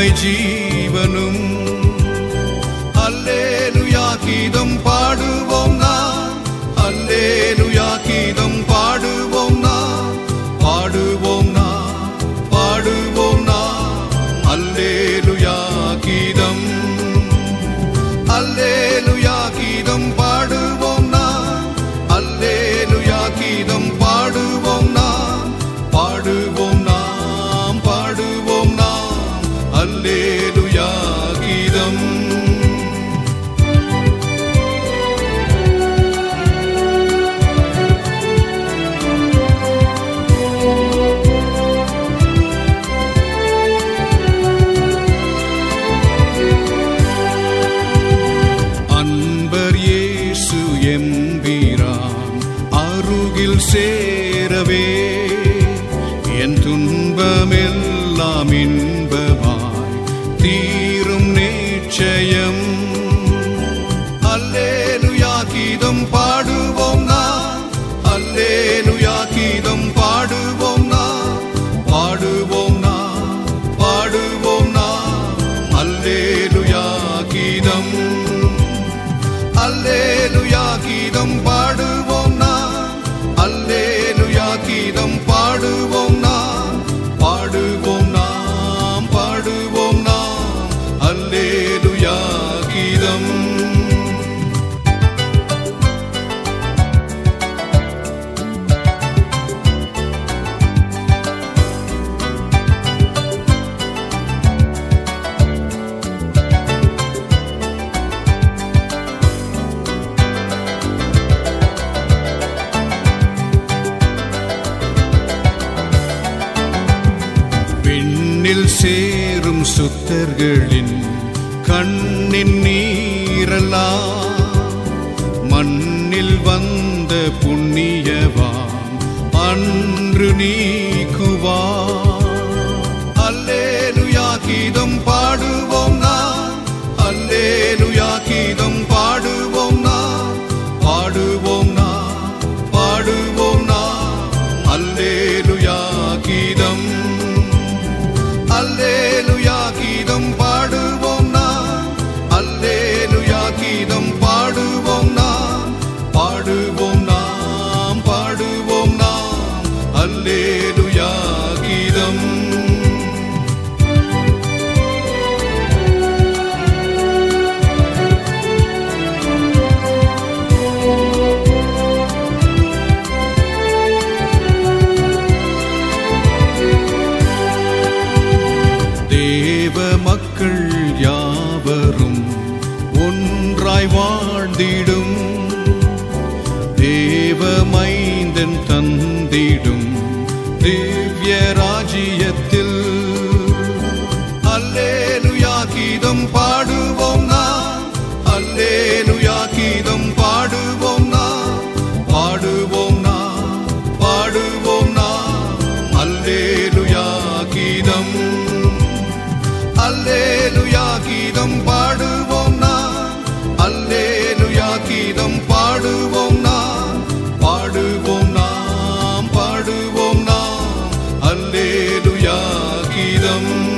உண்மை ஜீவனும் அல்லேலுயா கீதம் பாடுவோம் நாம் அல்லேலுயா கீதம் பாடுவோம் நாம் பாடுவோம் நாம் பாடுவோம் நாம் அல்லேலுயா கீதம் அல்லேலுயா கீதம் பாடுவோம் நாம் அல்லேலுயா கீதம் பாடுவோம் நாம் பாடுவோம் நாம் பாடுவோம் நாம் அல்லேலுயா கீதம் அன்பர் இயேசு எம்பீரான் அருகில் சேரவே என் துன்பமெல்லாம் இன்பமாய் தீரும் நிச்சயம் அல்லேலுயா கீதம் பாடுவோம் நாம் அல்லேலுயா கீதம் பாடுவோம் நாம் பாடுவோம் நாம் பாடுவோம் நாம் அல்லேலுயா கீதம் அல்லேலுயா கீதம் பாடுவோம் நாம் அல்லேலுயா கீதம் பாடுவோம் நாம் பாடுவோம் நாம் பாடுவோம் நாம் அல்லேலுயா கீதம் விண்ணில் சேரும் சுத்தர்களின் கண்ணின் நீரெல்லாம் மண்ணில் வந்த புண்ணியவான் அன்று நீக்குவா அல்லேலுயா கீதம் பாடுவோம் நாம் அல்லேலுயா கீதம் பாடுவோம் நாம் பாடுவோம் நாம் பாடுவோம் நாம் அல்லேலுயா கீதம் அல்லேலுயா கீதம் பாடுவோம் நாம் அல்லேலுயா கீதம் பாடுவோம் நாம் பாடுவோம் நாம் பாடுவோம் நாம் அல்லேலுயா கீதம் தேவ மக்கள் யாவரும் ஒன்றாய் வாழ்ந்திடும் தேவ மைந்தன் தந்திடும் திவ்ய ராஜ்யத்தில் அல்லேலுயா கீதம் பாடுவோம் நாம் அல்லேலுயா கீதம் பாடுவோம் நாம் பாடுவோம் நாம் பாடுவோம் நாம் அல்லேலுயா கீதம் அல்லேலுயா கீதம் பாடுவோம் நாம் அல்லேலுயா கீதம் பாடுவோம் நாம் பாடுவோம் நாம் பாடுவோம் நாம் அல்லேலுயா கீதம்